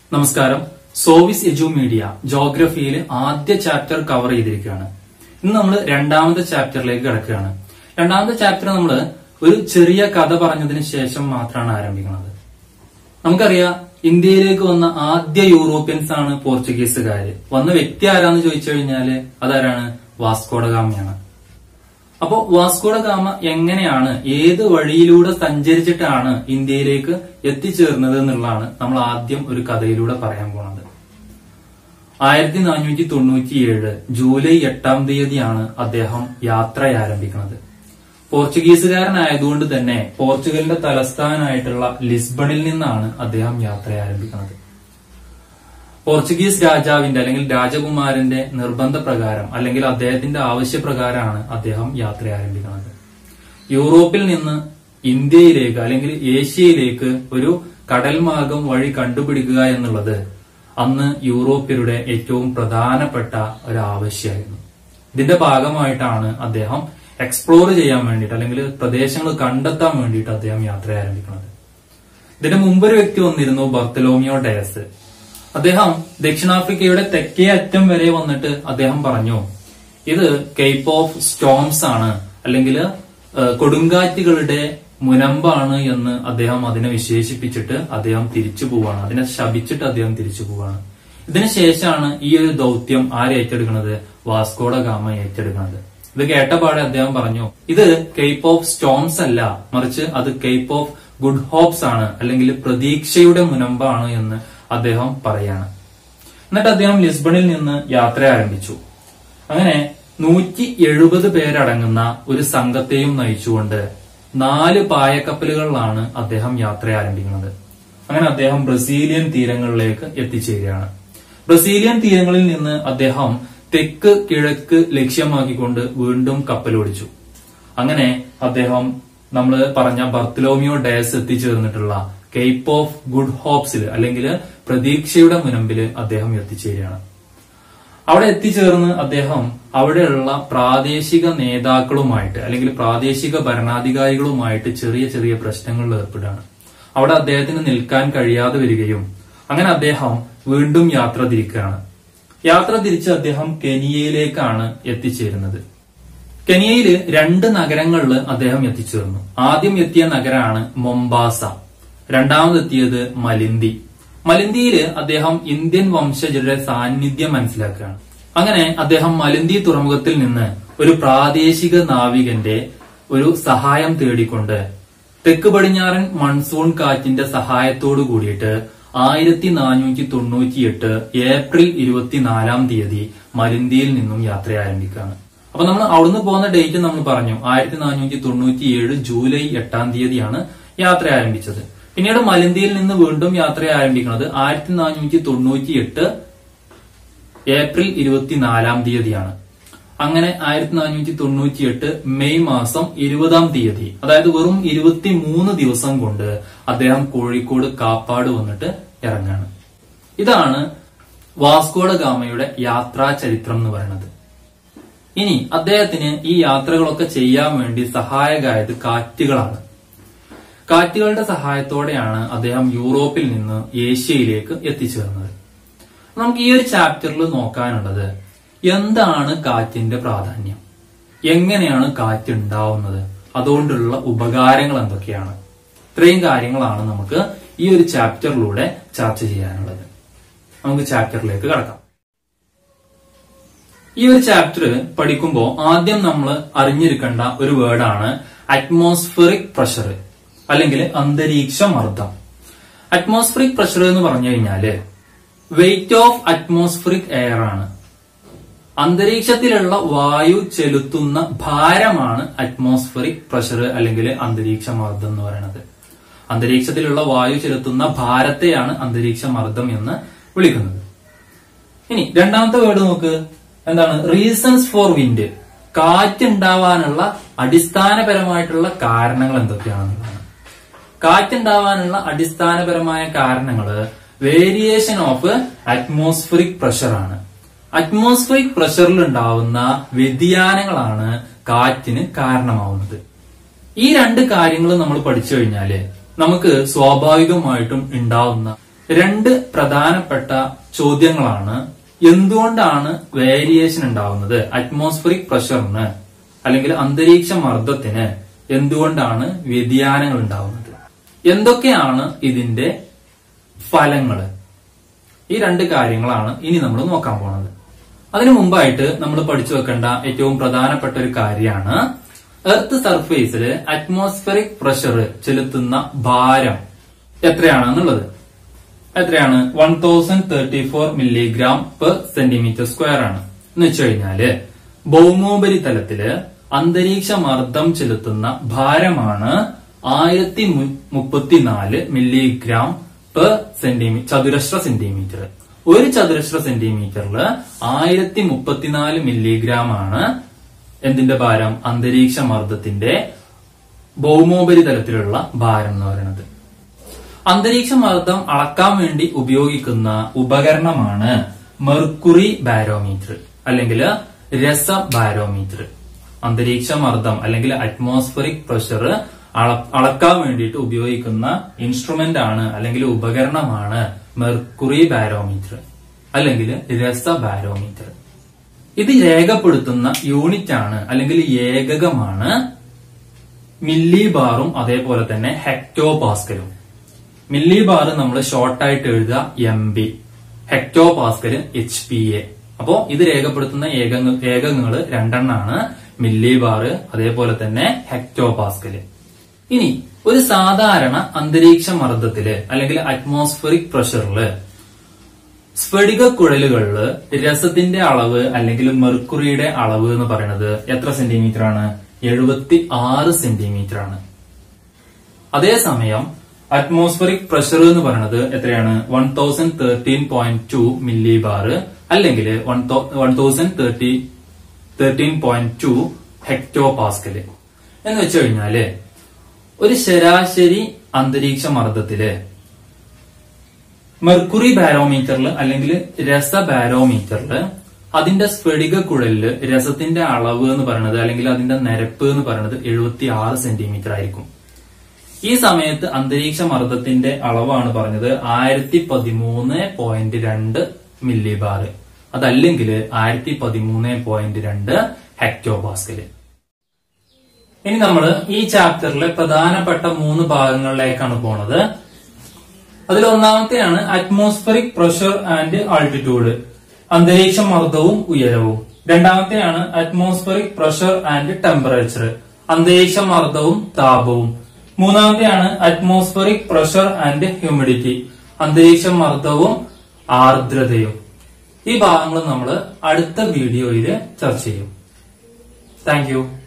നമസ്കാരം സോവിസ് എജു മീഡിയ ജോഗ്രഫിയിൽ ആദ്യ chapter cover ചെയ്തിരിക്കുകയാണ് ഇന്ന് നമ്മൾ രണ്ടാമത്തെ ചാപ്റ്ററിലേക്ക് കിടക്കുകയാണ് രണ്ടാമത്തെ ചാപ്റ്റർ നമ്മൾ ഒരു ചെറിയ കഥ പറഞ്ഞതിന് ശേഷം മാത്രമാണ് ആരംഭിക്കുന്നത് നമുക്കറിയാം ഇന്ത്യയിലേക്ക് വന്ന ആദ്യ യൂറോപ്യൻസ് ആണ് പോർച്ചുഗീസുകാര് വന്ന വ്യക്തി ആരാന്ന് ചോദിച്ചു കഴിഞ്ഞാല് അതാരാണ് വാസ്കോഡഗാമയാണ് അപ്പോ വാസ്കോഡഗാമ എങ്ങനെയാണ് ഏത് വഴിയിലൂടെ സഞ്ചരിച്ചിട്ടാണ് ഇന്ത്യയിലേക്ക് എത്തിച്ചേർന്നത് എന്നുള്ളതാണ് നമ്മൾ ആദ്യം ഒരു കഥയിലൂടെ പറയാൻ പോണത് ആയിരത്തി നാനൂറ്റി തൊണ്ണൂറ്റിയേഴ് ജൂലൈ എട്ടാം തീയതിയാണ് അദ്ദേഹം യാത്ര ആരംഭിക്കുന്നത് പോർച്ചുഗീസുകാരനായതുകൊണ്ട് തന്നെ പോർച്ചുഗലിന്റെ തലസ്ഥാനമായിട്ടുള്ള ലിസ്ബണിൽ നിന്നാണ് അദ്ദേഹം യാത്ര ആരംഭിക്കുന്നത് പോർച്ചുഗീസ് രാജാവിന്റെ അല്ലെങ്കിൽ രാജകുമാരന്റെ നിർബന്ധ പ്രകാരം അല്ലെങ്കിൽ അദ്ദേഹത്തിന്റെ ആവശ്യപ്രകാരമാണ് അദ്ദേഹം യാത്ര ആരംഭിക്കുന്നത് യൂറോപ്പിൽ നിന്ന് ഇന്ത്യയിലേക്ക് അല്ലെങ്കിൽ ഏഷ്യയിലേക്ക് ഒരു കടൽ മാർഗം വഴി കണ്ടുപിടിക്കുക എന്നുള്ളത് അന്ന് യൂറോപ്യരുടെ ഏറ്റവും പ്രധാനപ്പെട്ട ഒരു ആവശ്യമായിരുന്നു ഇതിന്റെ ഭാഗമായിട്ടാണ് അദ്ദേഹം എക്സ്പ്ലോർ ചെയ്യാൻ വേണ്ടിയിട്ട് അല്ലെങ്കിൽ പ്രദേശങ്ങൾ കണ്ടെത്താൻ വേണ്ടിയിട്ട് അദ്ദേഹം യാത്ര ആരംഭിക്കുന്നത് ഇതിന് മുമ്പൊരു വ്യക്തി വന്നിരുന്നു ബർത്തലോമിയോ ഡയസ് അദ്ദേഹം ദക്ഷിണാഫ്രിക്കയുടെ തെക്കേ അറ്റം വരെ വന്നിട്ട് അദ്ദേഹം പറഞ്ഞു ഇത് കേപ്പ് ഓഫ് സ്റ്റോംസ് ആണ് അല്ലെങ്കിൽ കൊടുങ്കാറ്റുകളുടെ മുനമ്പാണ് എന്ന് അദ്ദേഹം അതിനെ വിശേഷിപ്പിച്ചിട്ട് അദ്ദേഹം തിരിച്ചു പോവാണ് അതിനെ ശപിച്ചിട്ട് അദ്ദേഹം തിരിച്ചു പോവാണ് ഇതിനുശേഷമാണ് ഈ ഒരു ദൗത്യം ആര് ഏറ്റെടുക്കുന്നത് വാസ്കോഡ ഗാമ ഏറ്റെടുക്കുന്നത് ഇത് കേട്ടപാടെ അദ്ദേഹം പറഞ്ഞു ഇത് കേപ്പ് ഓഫ് സ്റ്റോംസ് അല്ല മറിച്ച് അത് കേപ്പ് ഓഫ് ഗുഡ് ഹോപ്സ് ആണ് അല്ലെങ്കിൽ പ്രതീക്ഷയുടെ മുനമ്പാണ് എന്ന് അദ്ദേഹം പറയാണ് എന്നിട്ട് അദ്ദേഹം ലിസ്ബണിൽ നിന്ന് യാത്ര ആരംഭിച്ചു അങ്ങനെ നൂറ്റി എഴുപത് പേരടങ്ങുന്ന ഒരു സംഘത്തെയും നയിച്ചുകൊണ്ട് നാല് പായക്കപ്പലുകളിലാണ് അദ്ദേഹം യാത്ര ആരംഭിക്കുന്നത് അങ്ങനെ അദ്ദേഹം ബ്രസീലിയൻ തീരങ്ങളിലേക്ക് എത്തിച്ചേരുകയാണ് ബ്രസീലിയൻ തീരങ്ങളിൽ നിന്ന് അദ്ദേഹം തെക്ക് കിഴക്ക് ലക്ഷ്യമാക്കിക്കൊണ്ട് വീണ്ടും കപ്പലോടിച്ചു അങ്ങനെ അദ്ദേഹം നമ്മൾ പറഞ്ഞ ബർത്തലോമിയോ ഡയസ് എത്തിച്ചേർന്നിട്ടുള്ള കേപ്പ് ഓഫ് ഗുഡ് ഹോപ്സിൽ അല്ലെങ്കിൽ പ്രതീക്ഷയുടെ മുനമ്പിൽ അദ്ദേഹം എത്തിച്ചേരുകയാണ് അവിടെ എത്തിച്ചേർന്ന് അദ്ദേഹം അവിടെയുള്ള പ്രാദേശിക നേതാക്കളുമായിട്ട് അല്ലെങ്കിൽ പ്രാദേശിക ഭരണാധികാരികളുമായിട്ട് ചെറിയ ചെറിയ പ്രശ്നങ്ങളിൽ ഏർപ്പെടുകയാണ് അവിടെ അദ്ദേഹത്തിന് നിൽക്കാൻ കഴിയാതെ വരികയും അങ്ങനെ അദ്ദേഹം വീണ്ടും യാത്ര തിരിക്കുകയാണ് യാത്ര തിരിച്ച് അദ്ദേഹം കെനിയയിലേക്കാണ് എത്തിച്ചേരുന്നത് കെനിയയിൽ രണ്ട് നഗരങ്ങളിൽ അദ്ദേഹം എത്തിച്ചേർന്നു ആദ്യം എത്തിയ നഗരമാണ് മൊംബാസ രണ്ടാമതെത്തിയത് മലിന്തി മലിന്തിയിൽ അദ്ദേഹം ഇന്ത്യൻ വംശജരുടെ സാന്നിധ്യം മനസ്സിലാക്കുകയാണ് അങ്ങനെ അദ്ദേഹം മലിന്തി തുറമുഖത്തിൽ നിന്ന് ഒരു പ്രാദേശിക നാവികന്റെ ഒരു സഹായം തേടിക്കൊണ്ട് തെക്ക് പടിഞ്ഞാറൻ മൺസൂൺ കാറ്റിന്റെ സഹായത്തോടു കൂടിയിട്ട് ആയിരത്തി നാനൂറ്റി തൊണ്ണൂറ്റിയെട്ട് ഏപ്രിൽ ഇരുപത്തിനാലാം തീയതി മലിന്തിയിൽ നിന്നും യാത്ര ആരംഭിക്കുകയാണ് അപ്പൊ നമ്മൾ അവിടുന്ന് പോകുന്ന ഡേറ്റ് നമ്മൾ പറഞ്ഞു ആയിരത്തി നാനൂറ്റി തൊണ്ണൂറ്റിയേഴ് ജൂലൈ എട്ടാം തീയതിയാണ് യാത്ര ആരംഭിച്ചത് പിന്നീട് മലന്തിയിൽ നിന്ന് വീണ്ടും യാത്ര ആരംഭിക്കുന്നത് ആയിരത്തി നാനൂറ്റി തൊണ്ണൂറ്റി എട്ട് ഏപ്രിൽ ഇരുപത്തിനാലാം തീയതിയാണ് അങ്ങനെ ആയിരത്തി നാനൂറ്റി തൊണ്ണൂറ്റി എട്ട് മെയ് മാസം ഇരുപതാം തീയതി അതായത് വെറും ഇരുപത്തി മൂന്ന് ദിവസം കൊണ്ട് അദ്ദേഹം കോഴിക്കോട് കാപ്പാട് വന്നിട്ട് ഇറങ്ങാണ് ഇതാണ് വാസ്കോഡ ഗാമയുടെ യാത്രാ ചരിത്രം എന്ന് പറയുന്നത് ഇനി അദ്ദേഹത്തിന് ഈ യാത്രകളൊക്കെ ചെയ്യാൻ വേണ്ടി സഹായകമായത് കാറ്റുകളാണ് കാറ്റുകളുടെ സഹായത്തോടെയാണ് അദ്ദേഹം യൂറോപ്പിൽ നിന്ന് ഏഷ്യയിലേക്ക് എത്തിച്ചേർന്നത് നമുക്ക് ഈ ഒരു ചാപ്റ്ററിൽ നോക്കാനുള്ളത് എന്താണ് കാറ്റിന്റെ പ്രാധാന്യം എങ്ങനെയാണ് കാറ്റ് ഉണ്ടാവുന്നത് അതുകൊണ്ടുള്ള ഉപകാരങ്ങൾ എന്തൊക്കെയാണ് ഇത്രയും കാര്യങ്ങളാണ് നമുക്ക് ഈ ഒരു ചാപ്റ്ററിലൂടെ ചർച്ച ചെയ്യാനുള്ളത് നമുക്ക് ചാപ്റ്ററിലേക്ക് കടക്കാം ഈ ഒരു ചാപ്റ്റർ പഠിക്കുമ്പോൾ ആദ്യം നമ്മൾ അറിഞ്ഞിരിക്കേണ്ട ഒരു വേർഡാണ് അറ്റ്മോസ്ഫിയറിക് പ്രഷർ അല്ലെങ്കിൽ അന്തരീക്ഷ മർദ്ദം അറ്റ്മോസ്ഫിയറിക് പ്രഷർ എന്ന് പറഞ്ഞു കഴിഞ്ഞാല് വെയിറ്റ് ഓഫ് അറ്റ്മോസ്ഫിയറിക് എയർ ആണ് അന്തരീക്ഷത്തിലുള്ള വായു ചെലുത്തുന്ന ഭാരമാണ് അറ്റ്മോസ്ഫിയറിക് പ്രഷർ അല്ലെങ്കിൽ അന്തരീക്ഷ മർദ്ദം എന്ന് പറയുന്നത് അന്തരീക്ഷത്തിലുള്ള വായു ചെലുത്തുന്ന ഭാരത്തെയാണ് അന്തരീക്ഷ മർദ്ദം എന്ന് വിളിക്കുന്നത് ഇനി രണ്ടാമത്തെ വേർഡ് നോക്ക് എന്താണ് റീസൺസ് ഫോർ വിൻഡ് കാറ്റുണ്ടാവാനുള്ള അടിസ്ഥാനപരമായിട്ടുള്ള കാരണങ്ങൾ എന്തൊക്കെയാണെന്നുള്ളതാണ് കാറ്റുണ്ടാവാനുള്ള അടിസ്ഥാനപരമായ കാരണങ്ങള് വേരിയേഷൻ ഓഫ് അറ്റ്മോസ്ഫിയറിക് പ്രഷർ ആണ് അറ്റ്മോസ്ഫിയറിക് പ്രഷറിൽ ഉണ്ടാവുന്ന വ്യതിയാനങ്ങളാണ് കാറ്റിന് കാരണമാവുന്നത് ഈ രണ്ട് കാര്യങ്ങൾ നമ്മൾ പഠിച്ചു കഴിഞ്ഞാല് നമുക്ക് സ്വാഭാവികമായിട്ടും ഉണ്ടാവുന്ന രണ്ട് പ്രധാനപ്പെട്ട ചോദ്യങ്ങളാണ് എന്തുകൊണ്ടാണ് വേരിയേഷൻ ഉണ്ടാവുന്നത് അറ്റ്മോസ്ഫറിക് പ്രഷറിന് അല്ലെങ്കിൽ അന്തരീക്ഷ മർദ്ദത്തിന് എന്തുകൊണ്ടാണ് വ്യതിയാനങ്ങൾ ഉണ്ടാവുന്നത് എന്തൊക്കെയാണ് ഇതിന്റെ ഫലങ്ങള് ഈ രണ്ട് കാര്യങ്ങളാണ് ഇനി നമ്മൾ നോക്കാൻ പോണത് അതിനു മുമ്പായിട്ട് നമ്മൾ പഠിച്ചു വെക്കേണ്ട ഏറ്റവും പ്രധാനപ്പെട്ട ഒരു കാര്യമാണ് എർത്ത് സർഫേസിൽ അറ്റ്മോസ്ഫറിക് പ്രഷർ ചെലുത്തുന്ന ഭാരം എത്രയാണെന്നുള്ളത് എത്രയാണ് one thousand thirty four milligram per centimetre square ആണ് എന്ന് വെച്ച് കഴിഞ്ഞാല് ഭൗമോപരിതലത്തില് അന്തരീക്ഷ മർദ്ദം ചെലുത്തുന്ന ഭാരമാണ് ആയിരത്തി മുപ്പത്തിനാല് മില്ലിഗ്രാം പെർ സെന്റിമീറ്റർ ചതുരശ്ര സെന്റിമീറ്റർ ഒരു ചതുരശ്ര സെന്റിമീറ്ററിൽ ആയിരത്തി മുപ്പത്തിനാല് മില്ലിഗ്രാം ആണ് എന്തിന്റെ ഭാരം അന്തരീക്ഷ മർദ്ദത്തിന്റെ ഭൗമോപരിതലത്തിലുള്ള ഭാരം എന്ന് പറയുന്നത് അന്തരീക്ഷ മർദ്ദം അളക്കാൻ വേണ്ടി ഉപയോഗിക്കുന്ന ഉപകരണമാണ് മെർക്കുറി ബാരോമീറ്റർ അല്ലെങ്കിൽ രസ ബാരോമീറ്റർ അന്തരീക്ഷ മർദ്ദം അല്ലെങ്കിൽ അറ്റ്മോസ്ഫറിക് പ്രഷർ അളക്കാൻ വേണ്ടിയിട്ട് ഉപയോഗിക്കുന്ന ഇൻസ്ട്രുമെന്റ് ആണ് അല്ലെങ്കിൽ ഉപകരണമാണ് മെർക്കുറി ബാരോമീറ്റർ അല്ലെങ്കിൽ രസ ബാരോമീറ്റർ ഇത് രേഖപ്പെടുത്തുന്ന യൂണിറ്റ് ആണ് അല്ലെങ്കിൽ ഏകകമാണ് മില്ലി ബാറും അതേപോലെ തന്നെ ഹെക്ടോ പാസ്കലും മില്ലി ബാർ നമ്മൾ ഷോർട്ടായിട്ട് എഴുതുക M B hectopascal H P A അപ്പോ ഇത് രേഖപ്പെടുത്തുന്ന ഏകങ്ങൾ ഏകങ്ങൾ രണ്ടെണ്ണാണ് മില്ലി ബാർ അതേപോലെ തന്നെ ഹെക്ടോ പാസ്കല് ഇനി ഒരു സാധാരണ അന്തരീക്ഷ മർദ്ദത്തില് അല്ലെങ്കിൽ അറ്റ്മോസ്ഫറിക് പ്രഷറില് സ്ഫടിക കുഴലുകളില് രസത്തിന്റെ അളവ് അല്ലെങ്കിൽ മെർക്കുറിയുടെ അളവ് എന്ന് പറയുന്നത് എത്ര സെന്റിമീറ്റർ ആണ് എഴുപത്തി ആറ് സെന്റിമീറ്റർ ആണ് അതേസമയം അറ്റ്മോസ്ഫറിക് പ്രഷർ എന്ന് പറയുന്നത് എത്രയാണ് one thousand thirteen point two millibar അല്ലെങ്കിൽ one thousand thirty thirteen point two hectopascal എന്ന് വെച്ച് കഴിഞ്ഞാല് ഒരു ശരാശരി അന്തരീക്ഷ മർദ്ദത്തില് മെർക്കുറി ബാരോമീറ്ററിൽ അല്ലെങ്കിൽ രസ ബാരോമീറ്ററിൽ അതിന്റെ സ്ഫടിക കുഴലില് രസത്തിന്റെ അളവ് എന്ന് പറയുന്നത് അല്ലെങ്കിൽ അതിന്റെ നിരപ്പ് എന്ന് പറയുന്നത് എഴുപത്തി ആറ് സെന്റിമീറ്റർ ആയിരിക്കും ഈ സമയത്ത് അന്തരീക്ഷ മർദ്ദത്തിന്റെ അളവാണ് പറഞ്ഞത് ആയിരത്തി പതിമൂന്ന് പോയിന്റ് രണ്ട് മില്ലി ബാർ അതല്ലെങ്കിൽ ആയിരത്തി പതിമൂന്ന് പോയിന്റ് രണ്ട് ഹെക്ടോ പാസ്കല് ഇനി നമ്മൾ ഈ ചാപ്റ്ററിലെ പ്രധാനപ്പെട്ട മൂന്ന് ഭാഗങ്ങളിലേക്കാണ് പോണത് അതിൽ ഒന്നാമത്തെയാണ് അറ്റ്മോസ്ഫറിക് പ്രഷർ ആൻഡ് ആൾട്ടിറ്റ്യൂഡ് അന്തരീക്ഷ മർദ്ദവും ഉയരവും രണ്ടാമത്തെയാണ് അറ്റ്മോസ്ഫറിക് പ്രഷർ ആൻഡ് ടെമ്പറേച്ചർ അന്തരീക്ഷ മർദ്ദവും താപവും മൂന്നാമത്തെയാണ് അറ്റ്മോസ്ഫറിക് പ്രഷർ ആൻഡ് ഹ്യൂമിഡിറ്റി അന്തരീക്ഷ മർദ്ദവും ആർദ്രതയും ഈ ഭാഗങ്ങൾ നമ്മൾ അടുത്ത വീഡിയോയിൽ ചർച്ച ചെയ്യും താങ്ക് യു